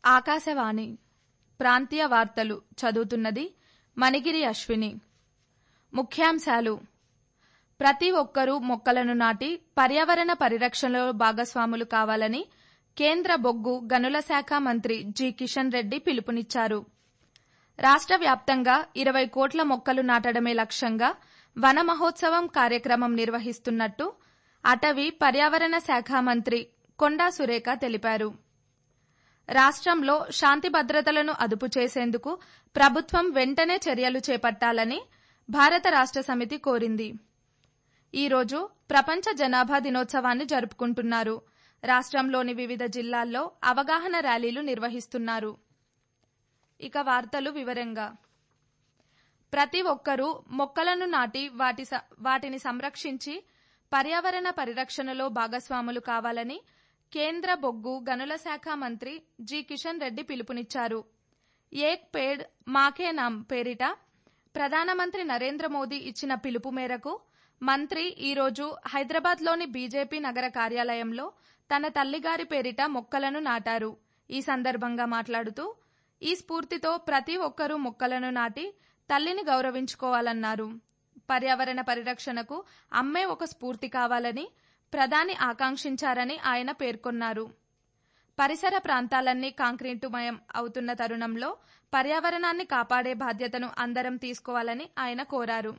ఆకాశవాణి ప్రాంతీయ వార్తలు చదువుతున్నది మణిగిరి అశ్విని ముఖ్యాంశాలు ప్రతి ఒక్కరూ మొక్కలను నాటి పర్యావరణ పరిరక్షణలో భాగస్వాములు కావాలని కేంద్ర బొగ్గు గనుల శాఖ మంత్రి జి కిషన్ రెడ్డి పిలుపునిచ్చారు రాష్ట వ్యాప్తంగా ఇరవై కోట్ల మొక్కలు నాటడమే లక్ష్యంగా వన మహోత్సవం కార్యక్రమం నిర్వహిస్తున్నట్టు అటవీ పర్యావరణ శాఖ మంత్రి కొండా సురేఖ తెలిపారు రాష్ట్రంలో శాంతి భద్రతలను అదుపు చేసేందుకు ప్రభుత్వం వెంటనే చర్యలు చేపట్టాలని భారత రాష్ట సమితి కోరింది ఈ రోజు ప్రపంచ జనాభా దినోత్సవాన్ని జరుపుకుంటున్నారు రాష్ట్రంలోని వివిధ జిల్లాల్లో అవగాహన ర్యాలీలు నిర్వహిస్తున్నారు ఇక వార్తలు వివరంగా ప్రతి ఒక్కరూ మొక్కలను నాటి వాటి వాటిని సంరక్షించి పర్యావరణ పరిరక్షణలో భాగస్వాములు కావాలని కేంద్ర బొగ్గు గనుల శాఖ మంత్రి జి కిషన్ రెడ్డి పిలుపునిచ్చారు ఏక్ పేడ్ మాకే నామ్ పేరిట ప్రధానమంత్రి నరేంద్ర మోదీ ఇచ్చిన పిలుపు మేరకు మంత్రి ఈరోజు హైదరాబాద్లోని బీజేపీ నగర కార్యాలయంలో తన తల్లిగారి పేరిట మొక్కలను నాటారు ఈ సందర్భంగా మాట్లాడుతూ ఈ స్ఫూర్తితో ప్రతి ఒక్కరూ మొక్కలను నాటి తల్లిని గౌరవించుకోవాలన్నారు పర్యావరణ పరిరక్షణకు అమ్మే ఒక స్ఫూర్తి కావాలని ప్రధాని ఆకాంక్షించారని ఆయన పేర్కొన్నారు పరిసర ప్రాంతాలన్నీ కాంక్రీటుమయం అవుతున్న తరుణంలో పర్యావరణాన్ని కాపాడే బాధ్యతను అందరం తీసుకోవాలని ఆయన కోరారు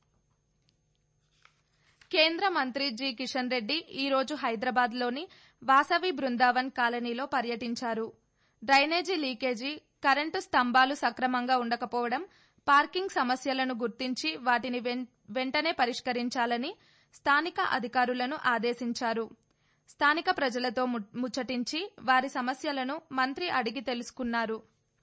కేంద్ర మంత్రి జి కిషన్ రెడ్డి ఈరోజు హైదరాబాద్లోని వాసవి బృందావన్ కాలనీలో పర్యటించారు డ్రైనేజీ లీకేజీ కరెంటు స్తంభాలు సక్రమంగా ఉండకపోవడం పార్కింగ్ సమస్యలను గుర్తించి వాటిని వెంటనే పరిష్కరించాలని స్థానిక అధికారులను ఆదేశించారు స్థానిక ప్రజలతో ముచ్చటించి వారి సమస్యలను మంత్రి అడిగి తెలుసుకున్నారు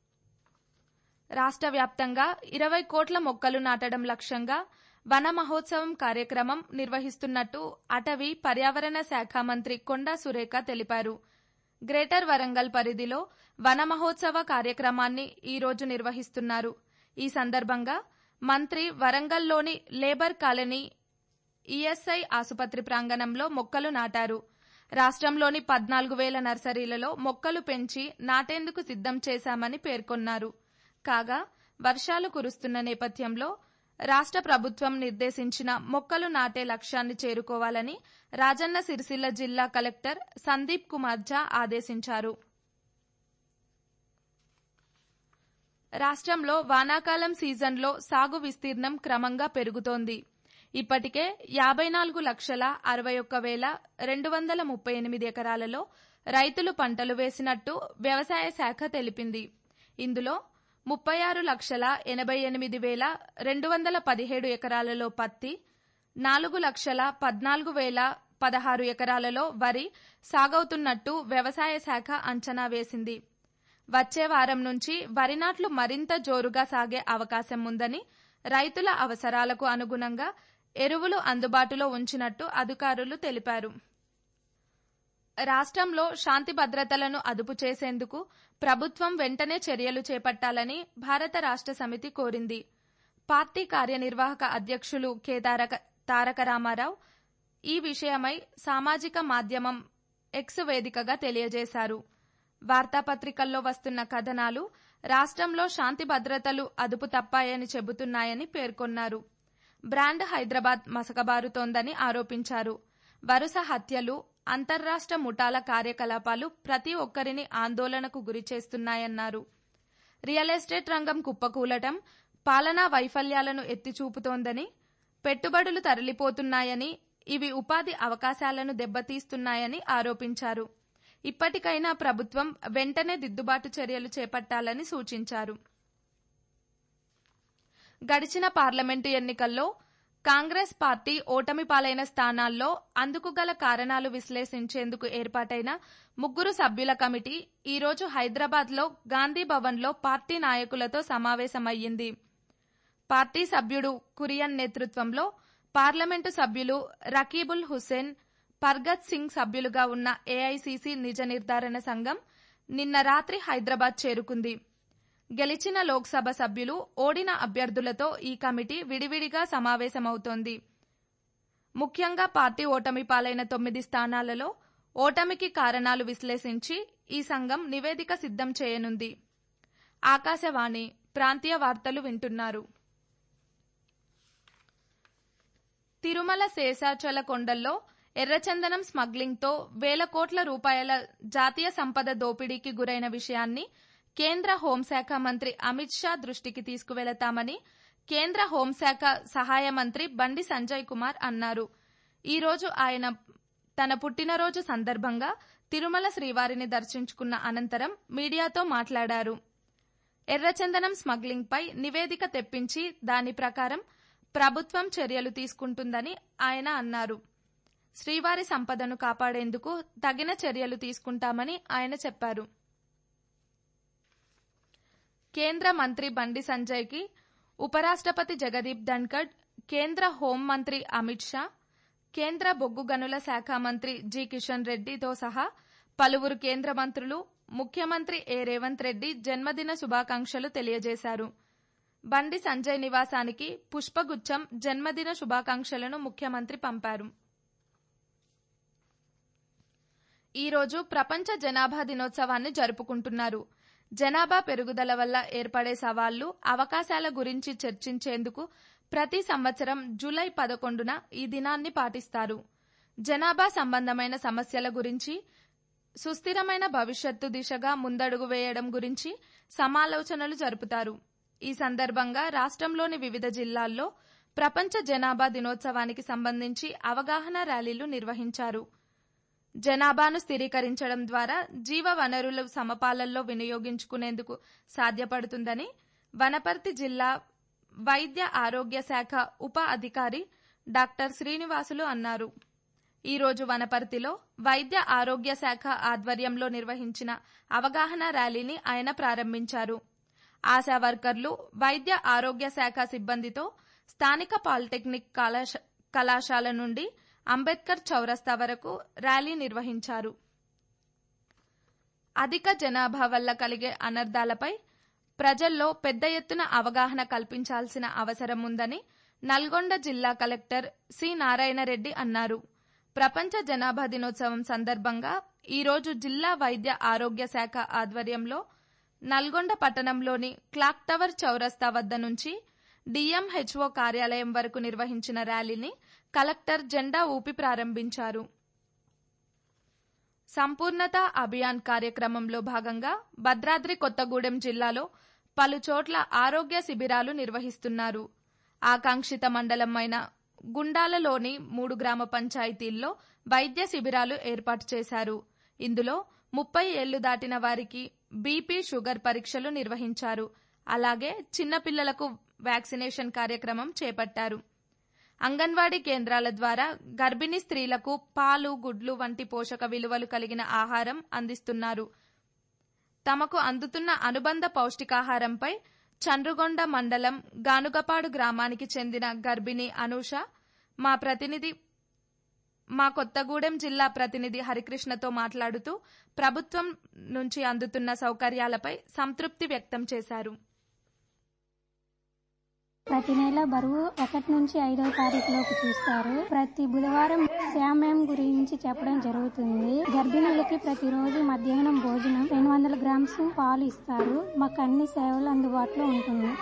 రాష్ట వ్యాప్తంగా ఇరవై కోట్ల మొక్కలు నాటడం లక్ష్యంగా వన మహోత్సవం కార్యక్రమం నిర్వహిస్తున్నట్టు అటవీ పర్యావరణ శాఖ మంత్రి కొండా సురేఖ తెలిపారు గ్రేటర్ వరంగల్ పరిధిలో వన మహోత్సవ కార్యక్రమాన్ని ఈరోజు నిర్వహిస్తున్నారు ఈ సందర్భంగా మంత్రి వరంగల్లోని లేబర్ కాలనీ ఈఎస్ఐ ఆసుపత్రి ప్రాంగణంలో మొక్కలు నాటారు రాష్ట్రంలోని పద్నాలుగు వేల నర్సరీలలో మొక్కలు పెంచి నాటేందుకు సిద్దం చేశామని పేర్కొన్నారు కాగా వర్షాలు కురుస్తున్న నేపథ్యంలో రాష్ట ప్రభుత్వం నిర్దేశించిన మొక్కలు నాటే లక్ష్యాన్ని చేరుకోవాలని రాజన్న సిరిసిల్ల జిల్లా కలెక్టర్ సందీప్ కుమార్ ఝా ఆదేశించారు రాష్ట్రంలో వానాకాలం సీజన్లో సాగు విస్తీర్ణం క్రమంగా పెరుగుతోంది ఇప్పటికే యాబై నాలుగు లక్షల అరవై ఒక్క వేల రెండు వందల ముప్పై ఎనిమిది ఎకరాలలో రైతులు పంటలు వేసినట్టు వ్యవసాయ శాఖ తెలిపింది ఇందులో ముప్పై ఆరు లక్షల ఎనభై ఎనిమిది వేల రెండు వందల పదిహేడు ఎకరాలలో పత్తి నాలుగు లక్షల పద్నాలుగు వేల పదహారు ఎకరాలలో వరి సాగవుతున్నట్టు వ్యవసాయ శాఖ అంచనా వేసింది వచ్చే వారం నుంచి వరి నాట్లు మరింత జోరుగా సాగే అవకాశం ఉందని రైతుల అవసరాలకు అనుగుణంగా ఎరువులు అందుబాటులో ఉంచినట్టు అధికారులు తెలిపారు రాష్ట్రంలో శాంతి భద్రతలను అదుపు చేసేందుకు ప్రభుత్వం వెంటనే చర్యలు చేపట్టాలని భారత రాష్ట సమితి కోరింది పార్టీ కార్యనిర్వాహక అధ్యక్షులు కె తారక రామారావు ఈ విషయమై సామాజిక మాధ్యమం ఎక్స్ వేదికగా తెలియజేశారు వార్తాపత్రికల్లో వస్తున్న కథనాలు రాష్ట్రంలో శాంతి భద్రతలు అదుపు తప్పాయని చెబుతున్నాయని పేర్కొన్నారు బ్రాండ్ హైదరాబాద్ మసకబారుతోందని ఆరోపించారు వరుస హత్యలు అంతర్రాష్ట ముఠాల కార్యకలాపాలు ప్రతి ఒక్కరిని ఆందోళనకు గురిచేస్తున్నాయన్నారు రియల్ ఎస్టేట్ రంగం కుప్పకూలటం పాలనా వైఫల్యాలను ఎత్తిచూపుతోందని పెట్టుబడులు తరలిపోతున్నాయని ఇవి ఉపాధి అవకాశాలను దెబ్బతీస్తున్నాయని ఆరోపించారు ఇప్పటికైనా ప్రభుత్వం వెంటనే దిద్దుబాటు చర్యలు చేపట్టాలని సూచించారు గడిచిన పార్లమెంటు ఎన్నికల్లో కాంగ్రెస్ పార్టీ ఓటమి పాలైన స్థానాల్లో అందుకు గల కారణాలు విశ్లేషించేందుకు ఏర్పాటైన ముగ్గురు సభ్యుల కమిటీ ఈరోజు హైదరాబాద్లో గాంధీ భవన్లో పార్టీ నాయకులతో సమావేశమయ్యింది పార్టీ సభ్యుడు కురియన్ నేతృత్వంలో పార్లమెంటు సభ్యులు రకీబుల్ హుస్సేన్ పర్గత్ సింగ్ సభ్యులుగా ఉన్న ఏఐసీసీ నిజ నిర్ధారణ సంఘం నిన్న రాత్రి హైదరాబాద్ చేరుకుంది గెలిచిన లోక్సభ సభ్యులు ఓడిన అభ్యర్థులతో ఈ కమిటీ విడివిడిగా సమావేశమవుతోంది ముఖ్యంగా పార్టీ ఓటమి పాలైన తొమ్మిది స్థానాలలో ఓటమికి కారణాలు విశ్లేషించి ఈ సంఘం నివేదిక సిద్ధం చేయనుంది ఆకాశవాణి ప్రాంతీయ వార్తలు వింటున్నారు తిరుమల శేషాచల కొండల్లో ఎర్రచందనం స్మగ్లింగ్తో వేల కోట్ల రూపాయల జాతీయ సంపద దోపిడీకి గురైన విషయాన్ని కేంద్ర హోంశాఖ మంత్రి అమిత్ షా దృష్టికి తీసుకువెళతామని కేంద్ర హోంశాఖ సహాయ మంత్రి బండి సంజయ్ కుమార్ అన్నారు ఈ రోజు ఆయన తన పుట్టినరోజు సందర్భంగా తిరుమల శ్రీవారిని దర్శించుకున్న అనంతరం మీడియాతో మాట్లాడారు ఎర్రచందనం స్మగ్లింగ్పై నివేదిక తెప్పించి దాని ప్రకారం ప్రభుత్వం చర్యలు తీసుకుంటుందని ఆయన అన్నారు శ్రీవారి సంపదను కాపాడేందుకు తగిన చర్యలు తీసుకుంటామని ఆయన చెప్పారు కేంద్ర మంత్రి బండి సంజయ్కి ఉపరాష్టపతి జగదీప్ ధన్కడ్ కేంద్ర హోంమంత్రి అమిత్ షా కేంద్ర బొగ్గు గనుల శాఖ మంత్రి జి కిషన్ రెడ్డితో సహా పలువురు కేంద్ర మంత్రులు ముఖ్యమంత్రి ఏ రేవంత్ రెడ్డి జన్మదిన శుభాకాంక్షలు తెలియజేశారు బండి సంజయ్ నివాసానికి పుష్పగుచ్చం జన్మదిన శుభాకాంక్షలను ముఖ్యమంత్రి పంపారు ఈ రోజు ప్రపంచ జనాభా దినోత్సవాన్ని జరుపుకుంటున్నారు జనాభా పెరుగుదల వల్ల ఏర్పడే సవాళ్లు అవకాశాల గురించి చర్చించేందుకు ప్రతి సంవత్సరం జూలై పదకొండున ఈ దినాన్ని పాటిస్తారు జనాభా సంబంధమైన సమస్యల గురించి సుస్థిరమైన భవిష్యత్తు దిశగా ముందడుగు వేయడం గురించి సమాలోచనలు జరుపుతారు ఈ సందర్భంగా రాష్ట్రంలోని వివిధ జిల్లాల్లో ప్రపంచ జనాభా దినోత్సవానికి సంబంధించి అవగాహన ర్యాలీలు నిర్వహించారు జనాభాను స్థిరీకరించడం ద్వారా జీవ వనరులు సమపాలల్లో వినియోగించుకునేందుకు సాధ్యపడుతుందని వనపర్తి జిల్లా వైద్య ఆరోగ్య శాఖ ఉప అధికారి డాక్టర్ శ్రీనివాసులు అన్నారు ఈ రోజు వనపర్తిలో వైద్య ఆరోగ్య శాఖ ఆధ్వర్యంలో నిర్వహించిన అవగాహన ర్యాలీని ఆయన ప్రారంభించారు ఆశా వర్కర్లు వైద్య ఆరోగ్య శాఖ సిబ్బందితో స్థానిక పాలిటెక్నిక్ కళాశాల నుండి అంబేద్కర్ చౌరస్తా వరకు ర్యాలీ నిర్వహించారు అధిక జనాభా వల్ల కలిగే అనర్థాలపై ప్రజల్లో పెద్ద ఎత్తున అవగాహన కల్పించాల్సిన అవసరం ఉందని నల్గొండ జిల్లా కలెక్టర్ సి నారాయణరెడ్డి అన్నారు ప్రపంచ జనాభా దినోత్సవం సందర్భంగా ఈరోజు జిల్లా వైద్య ఆరోగ్య శాఖ ఆధ్వర్యంలో నల్గొండ పట్టణంలోని క్లాక్ టవర్ చౌరస్తా వద్ద నుంచి డిఎంహెచ్ఓ కార్యాలయం వరకు నిర్వహించిన ర్యాలీని కలెక్టర్ జెండా ఊపి ప్రారంభించారు సంపూర్ణత అభియాన్ కార్యక్రమంలో భాగంగా భద్రాద్రి కొత్తగూడెం జిల్లాలో పలు చోట్ల ఆరోగ్య శిబిరాలు నిర్వహిస్తున్నారు ఆకాంక్షిత మండలమైన గుండాలలోని మూడు గ్రామ పంచాయతీల్లో వైద్య శిబిరాలు ఏర్పాటు చేశారు ఇందులో ముప్పై ఏళ్లు దాటిన వారికి బీపీ షుగర్ పరీక్షలు నిర్వహించారు అలాగే చిన్నపిల్లలకు వ్యాక్సినేషన్ కార్యక్రమం చేపట్టారు అంగన్వాడీ కేంద్రాల ద్వారా గర్భిణీ స్త్రీలకు పాలు గుడ్లు వంటి పోషక విలువలు కలిగిన ఆహారం అందిస్తున్నారు తమకు అందుతున్న అనుబంధ పౌష్టికాహారంపై చండ్రుగొండ మండలం గానుగపాడు గ్రామానికి చెందిన గర్భిణి అనూష మా ప్రతినిధి మా కొత్తగూడెం జిల్లా ప్రతినిధి హరికృష్ణతో మాట్లాడుతూ ప్రభుత్వం నుంచి అందుతున్న సౌకర్యాలపై సంతృప్తి వ్యక్తం చేశారు ప్రతి నెల బరువు ఒకటి నుంచి ఐదో తారీఖులోకి చూస్తారు ప్రతి బుధవారం శామ్యం గురించి చెప్పడం జరుగుతుంది గర్భిణులకి ప్రతిరోజు మధ్యాహ్నం భోజనం రెండు వందల గ్రామ్స్ పాలు ఇస్తారు మాకు అన్ని సేవలు అందుబాటులో ఉంటుంది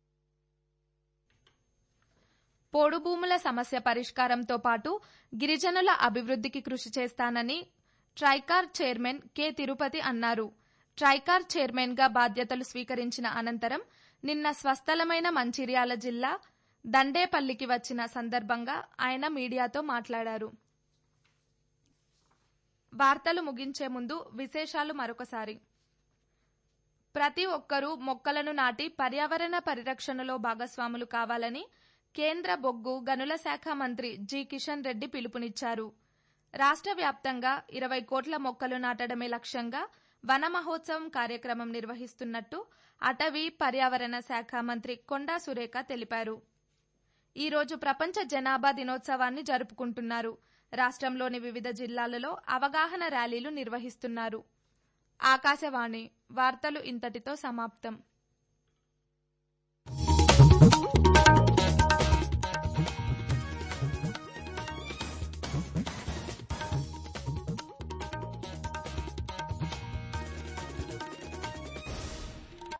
పోడు భూముల సమస్య పరిష్కారంతో పాటు గిరిజనుల అభివృద్ధికి కృషి చేస్తానని ట్రైకార్ చైర్మన్ కె తిరుపతి అన్నారు ట్రైకార్ చైర్మన్ గా బాధ్యతలు స్వీకరించిన అనంతరం నిన్న స్వస్థలమైన మంచిర్యాల జిల్లా దండేపల్లికి వచ్చిన సందర్భంగా ఆయన మీడియాతో మాట్లాడారు వార్తలు ముగించే ముందు విశేషాలు మరొకసారి ప్రతి ఒక్కరూ మొక్కలను నాటి పర్యావరణ పరిరక్షణలో భాగస్వాములు కావాలని కేంద్ర బొగ్గు గనుల శాఖ మంత్రి జి కిషన్ రెడ్డి పిలుపునిచ్చారు రాష్ట్ర వ్యాప్తంగా ఇరవై కోట్ల మొక్కలు నాటడమే లక్ష్యంగా వన మహోత్సవం కార్యక్రమం నిర్వహిస్తున్నట్టు అటవీ పర్యావరణ శాఖ మంత్రి కొండా సురేఖ తెలిపారు ఈ రోజు ప్రపంచ జనాభా దినోత్సవాన్ని జరుపుకుంటున్నారు రాష్ట్రంలోని వివిధ జిల్లాలలో అవగాహన ర్యాలీలు నిర్వహిస్తున్నారు ఆకాశవాణి వార్తలు ఇంతటితో సమాప్తం